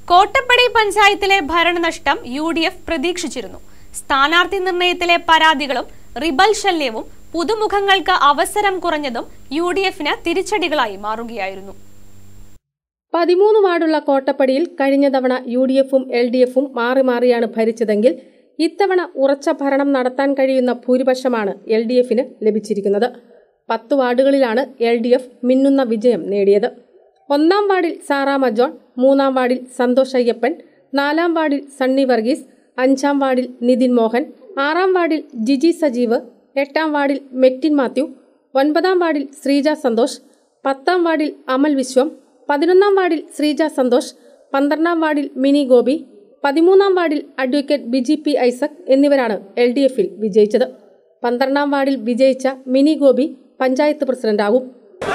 കോട്ടപ്പടി പഞ്ചായത്തിലെ ഭരണനഷ്ടം U D F പ്രതീക്ഷിച്ചിരുന്നു സ്ഥാനാർത്ഥി നിർണയത്തിലെ പരാതികളും റിബൽ ശല്യവും പുതുമുഖങ്ങൾക്ക് അവസരം കുറഞ്ഞതും യു ഡി എഫിന് തിരിച്ചടികളായി മാറുകയായിരുന്നു പതിമൂന്ന് വാർഡുള്ള കോട്ടപ്പടിയിൽ കഴിഞ്ഞ തവണ യു ഡി എഫും എൽ ഡി എഫും മാറി മാറിയാണ് ഭരിച്ചതെങ്കിൽ ഇത്തവണ ഉറച്ച ഭരണം നടത്താൻ കഴിയുന്ന ഭൂരിപക്ഷമാണ് എൽ ഡി എഫിന് ലഭിച്ചിരിക്കുന്നത് പത്ത് വാർഡുകളിലാണ് എൽ ഡി എഫ് മിന്നുന്ന വിജയം നേടിയത് ഒന്നാം വാർഡിൽ സാറാമ ജോൺ മൂന്നാം വാർഡിൽ സന്തോഷ് അയ്യപ്പൻ നാലാം വാർഡിൽ സണ്ണി വർഗീസ് അഞ്ചാം വാർഡിൽ നിതിൻ മോഹൻ ആറാം വാർഡിൽ ജിജി സജീവ് എട്ടാം വാർഡിൽ മെറ്റിൻ മാത്യു ഒൻപതാം വാർഡിൽ ശ്രീജ സന്തോഷ് പത്താം വാർഡിൽ അമൽ വിശ്വം പതിനൊന്നാം വാർഡിൽ ശ്രീജ സന്തോഷ് പന്ത്രണ്ടാം വാർഡിൽ മിനി ഗോപി പതിമൂന്നാം വാർഡിൽ അഡ്വക്കേറ്റ് ബിജി പി ഐസക് എന്നിവരാണ് എൽ ഡി എഫിൽ വിജയിച്ചത് പന്ത്രണ്ടാം വാർഡിൽ വിജയിച്ച മിനി ഗോപി പഞ്ചായത്ത് പ്രസിഡന്റാകും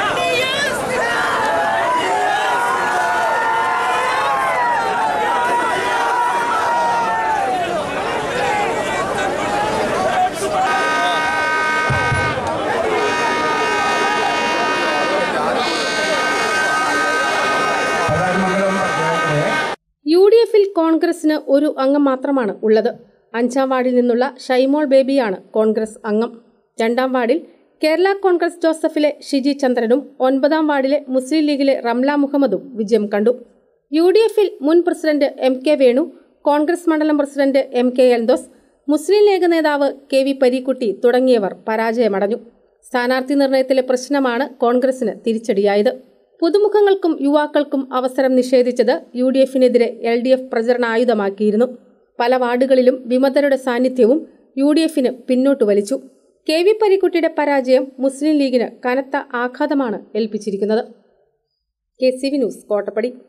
യു ഡി എഫിൽ കോൺഗ്രസിന് ഒരു അംഗം മാത്രമാണ് ഉള്ളത് അഞ്ചാം വാർഡിൽ നിന്നുള്ള ഷൈമോൾ ബേബിയാണ് കോൺഗ്രസ് അംഗം രണ്ടാം വാർഡിൽ കേരള കോൺഗ്രസ് ജോസഫിലെ ഷിജി ചന്ദ്രനും ഒൻപതാം വാർഡിലെ മുസ്ലിം ലീഗിലെ റംല മുഹമ്മദും വിജയം കണ്ടു യു ഡി എഫിൽ മുൻ president M K Venu Congress മണ്ഡലം president M K Eldhose Muslim League നേതാവ് കെ വി പരീക്കുട്ടി തുടങ്ങിയവർ പരാജയമടഞ്ഞു സ്ഥാനാർത്ഥി നിർണയത്തിലെ പ്രശ്നമാണ് കോൺഗ്രസിന് തിരിച്ചടിയായത് പുതുമുഖങ്ങൾക്കും യുവാക്കൾക്കും അവസരം നിഷേധിച്ചത് യു ഡി എഫിനെതിരെ എൽ ഡി എഫ് പ്രചരണായുധമാക്കിയിരുന്നു പല വാർഡുകളിലും വിമതരുടെ സാന്നിധ്യവും യു ഡി എഫിന് പിന്നോട്ട് വലിച്ചു കെ വി പരീക്കുട്ടിയുടെ പരാജയം മുസ്ലിം ലീഗിന് കനത്ത ആഘാതമാണ് ഏൽപ്പിച്ചിരിക്കുന്നത് K C V news Kottappadi